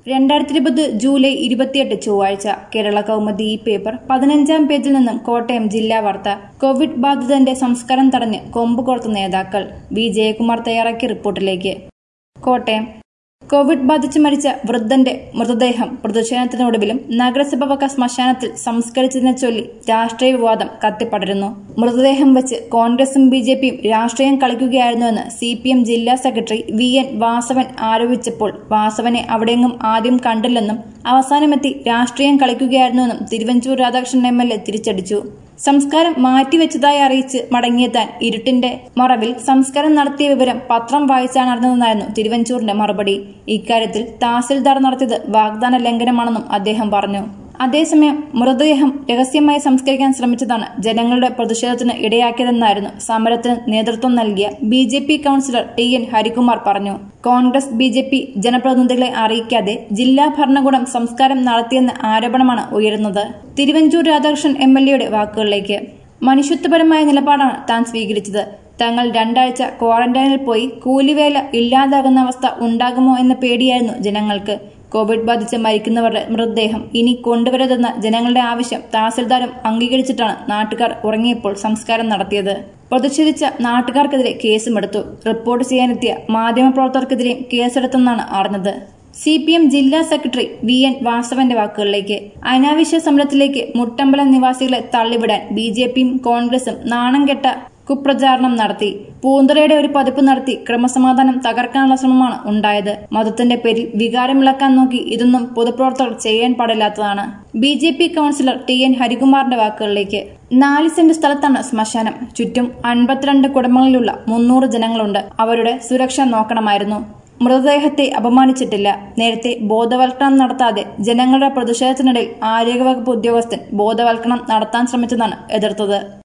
രണ്ടായിരത്തി ഇരുപത് ജൂലൈ ഇരുപത്തിയെട്ട് ചൊവ്വാഴ്ച കേരള കൗമുദി ഈ പേപ്പർ പതിനഞ്ചാം പേജിൽ നിന്നും കോട്ടയം ജില്ലാ വാർത്ത കോവിഡ് ബാധിതന്റെ സംസ്കാരം തടഞ്ഞ് കൊമ്പ് കോർത്ത നേതാക്കൾ വി ജയകുമാർ തയ്യാറാക്കിയ റിപ്പോർട്ടിലേക്ക് കോട്ടയം കോവിഡ് ബാധിച്ച് മരിച്ച വൃദ്ധന്റെ മൃതദേഹം പ്രതിഷേധത്തിനൊടുവിലും നഗരസഭ വക ശ്മശാനത്തിൽ സംസ്കരിച്ചതിനെ ചൊല്ലി രാഷ്ട്രീയ വിവാദം കത്തിപ്പടരുന്നു മൃതദേഹം വെച്ച് കോൺഗ്രസും ബി ജെ പിയും രാഷ്ട്രീയം കളിക്കുകയായിരുന്നുവെന്ന് സി പി എം ജില്ലാ സെക്രട്ടറി വി എൻ വാസവൻ ആരോപിച്ചപ്പോൾ വാസവനെ അവിടെയെങ്ങും ആദ്യം കണ്ടില്ലെന്നും അവസാനമെത്തി രാഷ്ട്രീയം കളിക്കുകയായിരുന്നുവെന്നും Thiruvanchoor Radhakrishnan M L A തിരിച്ചടിച്ചു സംസ്കാരം മാറ്റിവെച്ചതായി അറിയിച്ച് മടങ്ങിയ താൻ ഇരുട്ടിന്റെ മറവിൽ സംസ്കാരം നടത്തിയ വിവരം പത്രം വായിച്ചാണ് അറിഞ്ഞതെന്നായിരുന്നു തിരുവഞ്ചൂരിന്റെ മറുപടി ഇക്കാര്യത്തിൽ തഹസിൽദാർ നടത്തിയത് വാഗ്ദാന ലംഘനമാണെന്നും അദ്ദേഹം പറഞ്ഞു അതേസമയം മൃതദേഹം രഹസ്യമായി സംസ്കരിക്കാൻ ശ്രമിച്ചതാണ് ജനങ്ങളുടെ പ്രതിഷേധത്തിന് ഇടയാക്കിയതെന്നായിരുന്നു സമരത്തിന് നേതൃത്വം നൽകിയ B J P councillor T N Harikumar പറഞ്ഞു കോൺഗ്രസ് ബി ജെ പി ജനപ്രതിനിധികളെ അറിയിക്കാതെ ജില്ലാ ഭരണകൂടം സംസ്കാരം നടത്തിയെന്ന ആരോപണമാണ് ഉയരുന്നത് തിരുവഞ്ചൂർ രാധാകൃഷ്ണൻ എം എൽ എയുടെ വാക്കുകളിലേക്ക് മനുഷ്യത്വപരമായ നിലപാടാണ് താൻ സ്വീകരിച്ചത് തങ്ങൾ രണ്ടാഴ്ച ക്വാറന്റൈനിൽ പോയി കൂലിവേല ഇല്ലാതാകുന്ന അവസ്ഥ ഉണ്ടാകുമോ എന്ന പേടിയായിരുന്നു ജനങ്ങൾക്ക് കോവിഡ് ബാധിച്ച് മരിക്കുന്നവരുടെ മൃതദേഹം ഇനി കൊണ്ടുവരരുതെന്ന ജനങ്ങളുടെ ആവശ്യം തഹസിൽദാരും അംഗീകരിച്ചിട്ടാണ് നാട്ടുകാർ ഉറങ്ങിയപ്പോൾ സംസ്കാരം നടത്തിയത് പ്രതിഷേധിച്ച നാട്ടുകാർക്കെതിരെ കേസുമെടുത്തു റിപ്പോർട്ട് ചെയ്യാനെത്തിയ മാധ്യമപ്രവർത്തകർക്കെതിരെയും കേസെടുത്തെന്നാണ് അറിഞ്ഞത് സി പി എം ജില്ലാ സെക്രട്ടറി വി എൻ വാസവന്റെ വാക്കുകളിലേക്ക് അനാവശ്യ സമരത്തിലേക്ക് മുട്ടമ്പലം നിവാസികളെ തള്ളിവിടാൻ ബി ജെ പിയും കോൺഗ്രസും നാണം കെട്ട കുപ്രചാരണം നടത്തി പൂന്തറയുടെ ഒരു പതിപ്പ് നടത്തി ക്രമസമാധാനം തകർക്കാനുള്ള ശ്രമമാണ് ഉണ്ടായത് മതത്തിന്റെ പേരിൽ വികാരമിളക്കാൻ നോക്കി ഇതൊന്നും പൊതുപ്രവർത്തകർ ചെയ്യാൻ പാടില്ലാത്തതാണ് B J P councillor T N ഹരികുമാറിന്റെ വാക്കുകളിലേക്ക് നാല് സെന്റ് സ്ഥലത്താണ് ശ്മശാനം ചുറ്റും അൻപത്തിരണ്ട് കുടുംബങ്ങളിലുള്ള മുന്നൂറ് ജനങ്ങളുണ്ട് അവരുടെ സുരക്ഷ നോക്കണമായിരുന്നു മൃതദേഹത്തെ അപമാനിച്ചിട്ടില്ല നേരത്തെ ബോധവൽക്കരണം നടത്താതെ ജനങ്ങളുടെ പ്രതിഷേധത്തിനിടയിൽ ആരോഗ്യവകുപ്പ് ഉദ്യോഗസ്ഥൻ ബോധവൽക്കരണം നടത്താൻ ശ്രമിച്ചതാണ് എതിർത്തത്